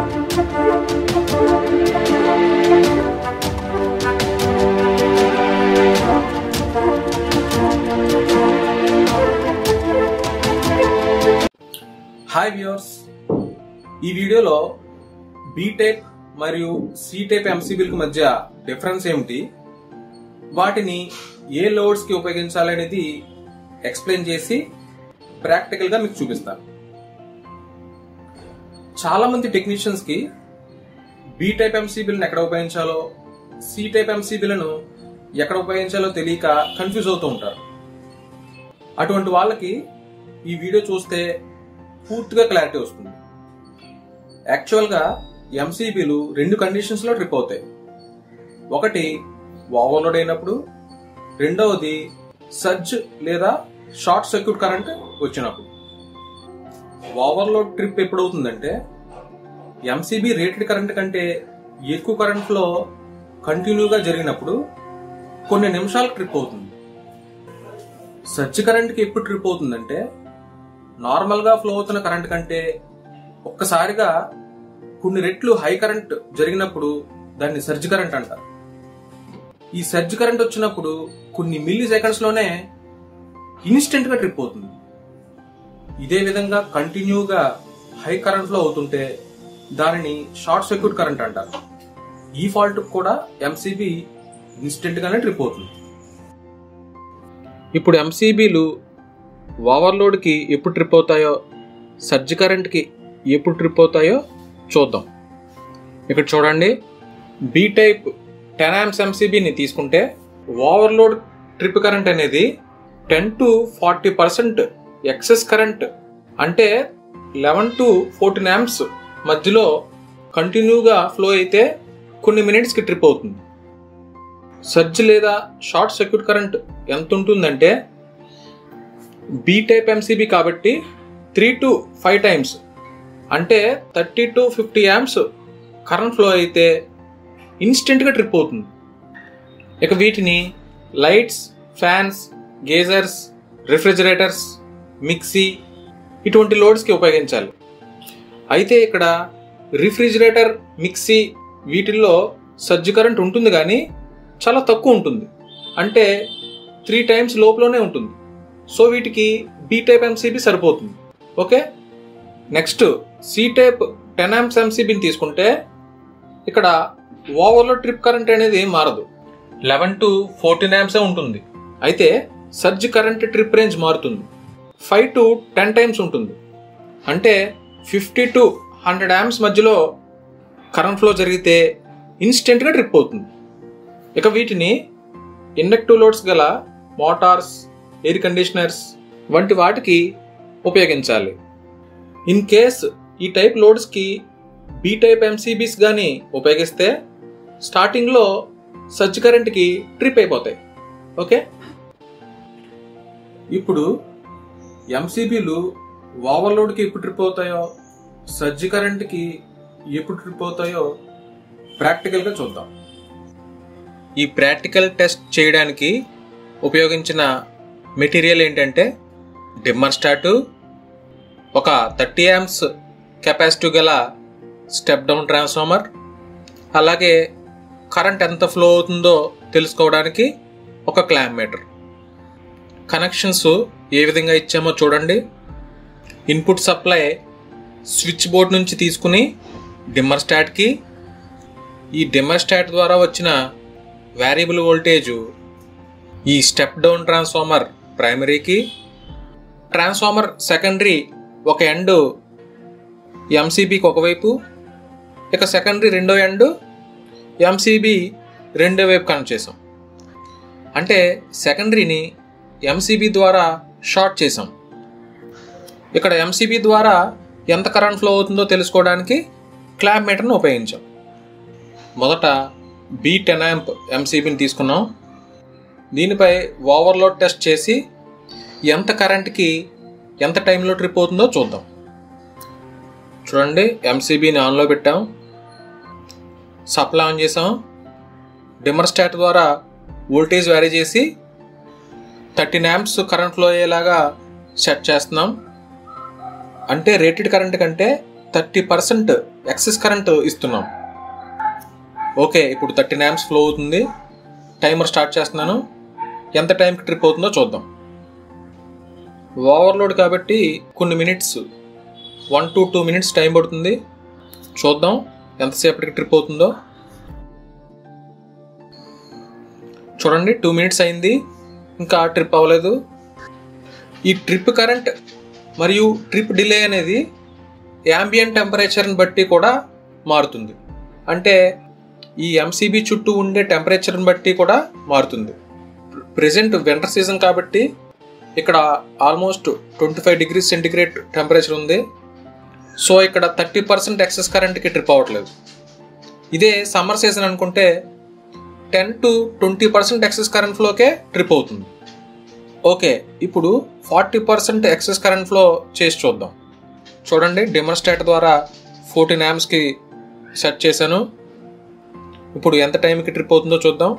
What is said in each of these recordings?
hi viewers ఈ వీడియోలో B type మరియు సి టైప్ ఎంసీబీలకు మధ్య డిఫరెన్స్ ఏమిటి వాటిని ఏ లోడ్స్ కి ఉపయోగించాలనేది ఎక్స్ప్లెయిన్ చేసి ప్రాక్టికల్ గా మీకు చూపిస్తాను చాలా మంది టెక్నీషియన్స్ కి బి టైప్ ఎంసీబీలను ఎక్కడ ఉపయోగించాలో సి టైప్ ఎంసీబీలను ఎక్కడ ఉపయోగించాలో తెలియక కన్ఫ్యూజ్ అవుతూ ఉంటారు అటువంటి వాళ్ళకి ఈ వీడియో చూస్తే పూర్తిగా క్లారిటీ వస్తుంది యాక్చువల్గా ఎంసీబీలు రెండు కండిషన్స్ లో ట్రిప్ అవుతాయి ఒకటి ఓవర్లోడ్ అయినప్పుడు రెండవది సర్జ్ లేదా షార్ట్ సర్క్యూట్ కరెంట్ వచ్చినప్పుడు ఓవర్లోడ్ ట్రిప్ ఎప్పుడు అవుతుందంటే ఎంసీబీ రేటెడ్ కరెంట్ కంటే ఎక్కువ కరెంట్ ఫ్లో కంటిన్యూగా జరిగినప్పుడు కొన్ని నిమిషాలకు ట్రిప్ అవుతుంది సర్జ్ కరెంట్కి ఎప్పుడు ట్రిప్ అవుతుందంటే నార్మల్ గా ఫ్లో అవుతున్న కరెంట్ కంటే ఒక్కసారిగా కొన్ని రెట్లు హై కరెంట్ జరిగినప్పుడు దాన్ని సర్జ్ కరెంట్ అంటారు ఈ సర్జ్ కరెంట్ వచ్చినప్పుడు కొన్ని మిల్లీ సెకండ్స్ లోనే ఇన్స్టెంట్ గా ట్రిప్ అవుతుంది ఇదే విధంగా కంటిన్యూగా హై కరెంట్ ఫ్లో అవుతుంటే దానిని షార్ట్ సర్క్యూట్ కరెంట్ అంటారు ఈ ఫాల్ట్ కూడా ఎంసీబీ ఇన్స్టెంట్ గానే ట్రిప్ అవుతుంది ఇప్పుడు ఎంసీబీలు ఓవర్లోడ్కి ఎప్పుడు ట్రిప్ అవుతాయో సర్జ్ కరెంట్కి ఎప్పుడు ట్రిప్ అవుతాయో చూద్దాం ఇక్కడ చూడండి బి టైప్ టెన్ యామ్స్ ఎంసీబీని తీసుకుంటే ఓవర్లోడ్ ట్రిప్ కరెంట్ అనేది ten to forty percent excess current అంటే లెవెన్ టు ఫోర్టీన్ యామ్స్ మధ్యలో కంటిన్యూగా ఫ్లో అయితే కొన్ని మినిట్స్కి ట్రిప్ అవుతుంది సర్జ్ లేదా షార్ట్ సర్క్యూట్ కరెంట్ ఎంత ఉంటుందంటే బి టైప్ ఎంసీబీ కాబట్టి త్రీ టు ఫైవ్ టైమ్స్ అంటే thirty to fifty amps current flow అయితే ఇన్స్టెంట్గా ట్రిప్ అవుతుంది ఇక వీటిని lights fans geysers refrigerators mixie ఇటువంటి లోడ్స్కి ఉపయోగించాలి అయితే ఇక్కడ రిఫ్రిజిరేటర్ మిక్సీ వీటిల్లో సర్జ్ కరెంట్ ఉంటుంది కానీ చాలా తక్కువ ఉంటుంది అంటే త్రీ టైమ్స్ లోపలనే ఉంటుంది సో వీటికి బి టైప్ ఎంసీబీ సరిపోతుంది okay next C type ten amps ఎంసీబీని తీసుకుంటే ఇక్కడ ఓవర్లో ట్రిప్ కరెంట్ అనేది ఏం మారదు లెవెన్ టు ఫోర్టీన్ యామ్సే ఉంటుంది అయితే సర్జ్ కరెంట్ ట్రిప్ రేంజ్ మారుతుంది ఫైవ్ టు టెన్ టైమ్స్ ఉంటుంది అంటే ఫిఫ్టీ టు హండ్రెడ్ యామ్స్ మధ్యలో కరెంట్ ఫ్లో జరిగితే ఇన్స్టెంట్గా ట్రిప్ అవుతుంది ఇక వీటిని ఇండక్టివ్ లోడ్స్ గల మోటార్స్ ఎయిర్ కండిషనర్స్ వంటి వాటికి ఉపయోగించాలి ఇన్ కేస్ ఈ టైప్ లోడ్స్కి బి టైప్ ఎంసీబీస్ కానీ ఉపయోగిస్తే స్టార్టింగ్లో సర్జ్ కరెంట్కి ట్రిప్ అయిపోతాయి ఓకే ఇప్పుడు ఎంసీబీలు ఓవర్లోడ్కి ఎప్పుడు ట్రిప్ అవుతాయో సర్జ్ కరెంట్కి ఎప్పుడు ట్రిప్ అవుతాయో ప్రాక్టికల్గా చూద్దాం ఈ ప్రాక్టికల్ టెస్ట్ చేయడానికి ఉపయోగించిన మెటీరియల్ ఏంటంటే డిమ్మర్ స్టాటు ఒక థర్టీ యామ్స్ కెపాసిటీ గల స్టెప్ డౌన్ ట్రాన్స్ఫార్మర్ అలాగే కరెంట్ ఎంత ఫ్లో అవుతుందో తెలుసుకోవడానికి ఒక క్లామ్ మీటర్ కనెక్షన్స్ ఏ విధంగా ఇచ్చామో చూడండి ఇన్పుట్ సప్లై స్విచ్ బోర్డ్ నుంచి తీసుకుని డిమ్మర్ స్టాట్కి ఈ డిమ్మర్ స్టాట్ ద్వారా వచ్చిన వేరియబుల్ వోల్టేజ్ ఈ స్టెప్ డౌన్ ట్రాన్స్ఫార్మర్ ప్రైమరీకి ట్రాన్స్ఫార్మర్ సెకండరీ ఒక ఎండ్ ఎంసీబీకి ఒకవైపు ఇక సెకండరీ రెండో ఎండ్ ఎంసీబీ రెండో వైపు కనెక్ట్ చేసాం అంటే సెకండరీని ఎంసీబీ ద్వారా షార్ట్ చేసాం ఇక్కడ ఎంసీబీ ద్వారా ఎంత కరెంట్ ఫ్లో అవుతుందో తెలుసుకోవడానికి క్లాప్ మీటర్ను ఉపయోగించాం మొదట బి టెన్ యాంప్ ఎంసీబీని తీసుకున్నాం దీనిపై ఓవర్లోడ్ టెస్ట్ చేసి ఎంత కరెంట్కి ఎంత టైంలో ట్రిప్ అవుతుందో చూద్దాం చూడండి ఎంసీబీని ఆన్లో పెట్టాం సప్లై ఆన్ చేసాం డిమ్మర్ స్టాట్ ద్వారా వోల్టేజ్ వ్యారీ చేసి థర్టీన్ యాంప్స్ కరెంట్ ఫ్లో అయ్యేలాగా సెట్ చేస్తున్నాం అంటే రేటెడ్ కరెంట్ కంటే థర్టీ పర్సెంట్ ఎక్సెస్ కరెంట్ ఇస్తున్నాం ఓకే ఇప్పుడు థర్టీన్ యామ్స్ ఫ్లో అవుతుంది టైమర్ స్టార్ట్ చేస్తున్నాను ఎంత టైంకి ట్రిప్ అవుతుందో చూద్దాం ఓవర్లోడ్ కాబట్టి కొన్ని minutes one to two minutes time పడుతుంది చూద్దాం ఎంతసేపటికి ట్రిప్ అవుతుందో చూడండి టూ మినిట్స్ అయింది ఇంకా ట్రిప్ అవ్వలేదు ఈ ట్రిప్ కరెంట్ మరియు ట్రిప్ డిలే అనేది యాంబియన్ టెంపరేచర్ని బట్టి కూడా మారుతుంది అంటే ఈ ఎంసీబీ చుట్టూ ఉండే టెంపరేచర్ని బట్టి కూడా మారుతుంది ప్రజెంట్ వింటర్ సీజన్ కాబట్టి ఇక్కడ almost twenty five degrees centigrade temperature ఉంది సో ఇక్కడ థర్టీ పర్సెంట్ ఎక్సెస్ కరెంట్కి ట్రిప్ అవ్వట్లేదు ఇదే సమ్మర్ సీజన్ అనుకుంటే ten to twenty percent excess current ఫ్లోకే ట్రిప్ అవుతుంది ఓకే ఇప్పుడు forty percent excess current flow చేసి చూద్దాం చూడండి డెమోన్స్ట్రేటర్ ద్వారా ఫోర్టీన్ యామ్స్కి సెట్ చేశాను ఇప్పుడు ఎంత టైంకి ట్రిప్ అవుతుందో చూద్దాం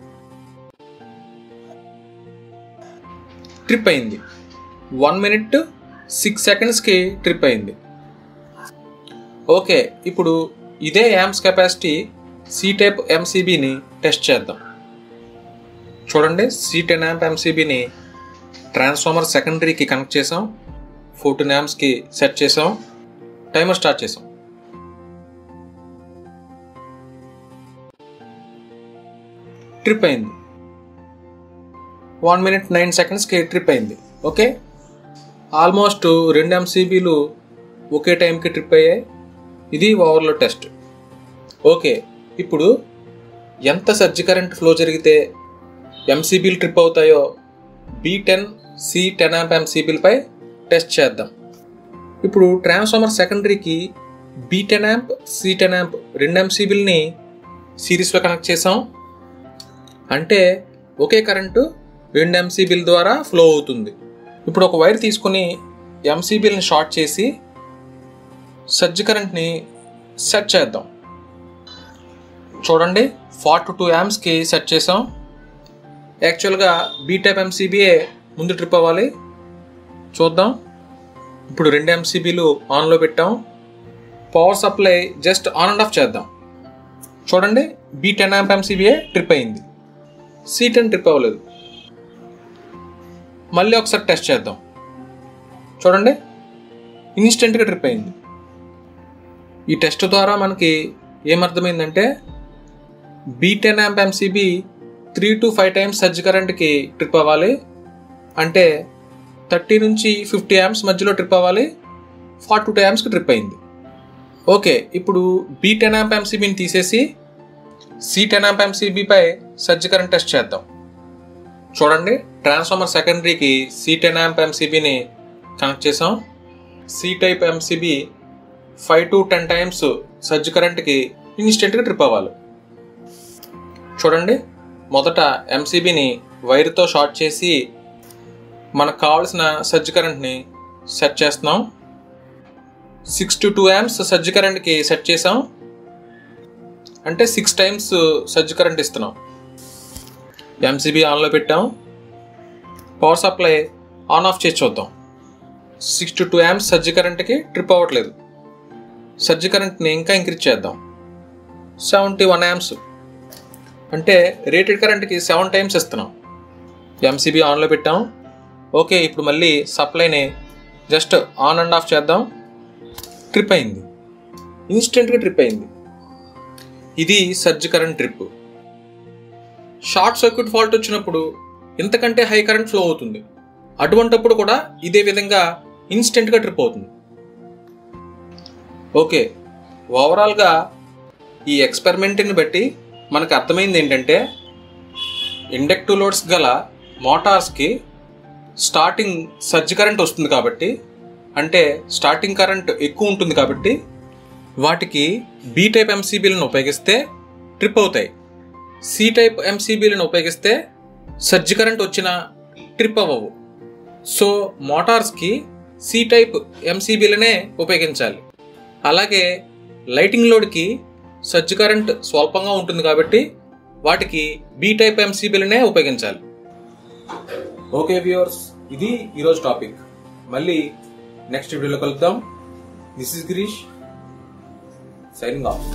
ట్రిప్ అయింది వన్ మినిట్ సిక్స్ సెకండ్స్కి ట్రిప్ అయింది ఓకే ఇప్పుడు ఇదే యామ్స్ కెపాసిటీ సి టైప్ ఎంసీబీని టెస్ట్ చేద్దాం చూడండి సి టెన్ యాంప్ ఎంసీబీని ట్రాన్స్ఫార్మర్ సెకండరీకి కనెక్ట్ చేసాం ఫోర్టీన్ యాంప్స్కి సెట్ చేసాం టైమర్ స్టార్ట్ చేసాం ట్రిప్ అయింది వన్ మినిట్ నైన్ సెకండ్స్కి ట్రిప్ అయింది ఓకే ఆల్మోస్ట్ రెండు ఎంసీబీలు ఒకే టైంకి ట్రిప్ అయ్యాయి ఇది ఓవర్లో టెస్ట్ ఓకే ఇప్పుడు ఎంత సర్జి కరెంట్ ఫ్లో జరిగితే ఎంసీబీలు ట్రిప్ అవుతాయో B ten C ten amp ఎంసీబీలపై టెస్ట్ చేద్దాం ఇప్పుడు ట్రాన్స్ఫార్మర్ సెకండరీకి B ten amp C ten amp రెండు ఎంసీబీలని సిరీస్లో కనెక్ట్ చేసాం అంటే ఒకే కరెంటు రెండు ఎంసీబీల ద్వారా ఫ్లో అవుతుంది ఇప్పుడు ఒక వైర్ తీసుకుని ఎంసీబీలని షార్ట్ చేసి సర్జ్ కరెంట్ని సెట్ చేద్దాం చూడండి ఫార్టీ టూ యామ్స్కి సెట్ చేసాం యాక్చువల్గా బీ టైప్ ఎంసీబీఏ ముందు ట్రిప్ అవ్వాలి చూద్దాం ఇప్పుడు రెండు ఎంసీబీలు ఆన్లో పెట్టాం power supply just on and off చేద్దాం చూడండి బీ టెన్ యాంప్ ఎంసీబీఏ ట్రిప్ అయింది సి టెన్ ట్రిప్ అవ్వలేదు మళ్ళీ ఒకసారి టెస్ట్ చేద్దాం చూడండి ఇన్స్టెంట్గా ట్రిప్ అయింది ఈ టెస్ట్ ద్వారా మనకి ఏమర్థమైందంటే B ten amp MCB three to five times surge కరెంట్కి ట్రిప్ అవ్వాలి అంటే థర్టీ నుంచి ఫిఫ్టీ యామ్స్ మధ్యలో ట్రిప్ అవ్వాలి ఫార్టీ టూ యామ్స్కి ట్రిప్ అయింది ఓకే ఇప్పుడు బీ టెన్ యాంప్ ఎంసీబీని తీసేసి సి టెన్ యాంప్ ఎంసీబీపై సర్జ్ కరెంట్ టెస్ట్ చేద్దాం చూడండి ట్రాన్స్ఫార్మర్ సెకండరీకి సి టెన్ యాంప్ ఎంసీబీని కనెక్ట్ చేసాం C type MCB five to ten times surge కరెంట్కి ఇన్స్టెంట్గా ట్రిప్ అవ్వాలి చూడండి మొదట ఎంసీబీని వైర్తో షార్ట్ చేసి మనకు కావాల్సిన సర్జ్ కరెంట్ని సెట్ చేస్తున్నాం sixty two amps surge కరెంట్కి సెట్ చేసాం అంటే సిక్స్ టైమ్స్ సర్జ్ కరెంట్ ఇస్తున్నాం ఎంసీబీ ఆన్లో పెట్టాం పవర్ సప్లై ఆన్ ఆఫ్ చేసి చూద్దాం sixty two amps surge కరెంట్కి ట్రిప్ అవ్వట్లేదు సర్జ్ కరెంట్ని ఇంకా ఇంక్రీజ్ చేద్దాం సెవెంటీ వన్ యామ్స్ అంటే రేటెడ్ కరెంట్కి సెవెన్ టైమ్స్ ఇస్తున్నాం ఎంసీబీ ఆన్లో పెట్టాం ఓకే ఇప్పుడు మళ్ళీ సప్లైని జస్ట్ ఆన్ అండ్ ఆఫ్ చేద్దాం ట్రిప్ అయింది ఇన్స్టెంట్గా ట్రిప్ అయింది ఇది surge current trip short circuit fault వచ్చినప్పుడు ఇంతకంటే హై కరెంట్ ఫ్లో అవుతుంది అటువంటప్పుడు కూడా ఇదే విధంగా ఇన్స్టెంట్గా ట్రిప్ అవుతుంది ఓకే ఓవరాల్గా ఈ ఎక్స్పెరిమెంట్ని బట్టి మనకు అర్థమైంది ఏంటంటే ఇండక్టివ్ లోడ్స్ గల మోటార్స్కి స్టార్టింగ్ సర్జ్ కరెంట్ వస్తుంది కాబట్టి అంటే స్టార్టింగ్ కరెంట్ ఎక్కువ ఉంటుంది కాబట్టి వాటికి బీ టైప్ ఎంసీబీలను ఉపయోగిస్తే ట్రిప్ అవుతాయి సి టైప్ ఎంసీబీలను ఉపయోగిస్తే సర్జ్ కరెంట్ వచ్చిన ట్రిప్ అవ్వవు సో మోటార్స్కి సి టైప్ ఎంసీబీలనే ఉపయోగించాలి అలాగే లైటింగ్ లోడ్కి సర్జ్ కరెంట్ స్వల్పంగా ఉంటుంది కాబట్టి వాటికి బీ టైప్ ఎంసీబీలనే ఉపయోగించాలి ఓకే వ్యూవర్స్ ఇది ఈరోజు టాపిక్ మళ్ళీ నెక్స్ట్ వీడియోలో కలుద్దాం this is Girish signing of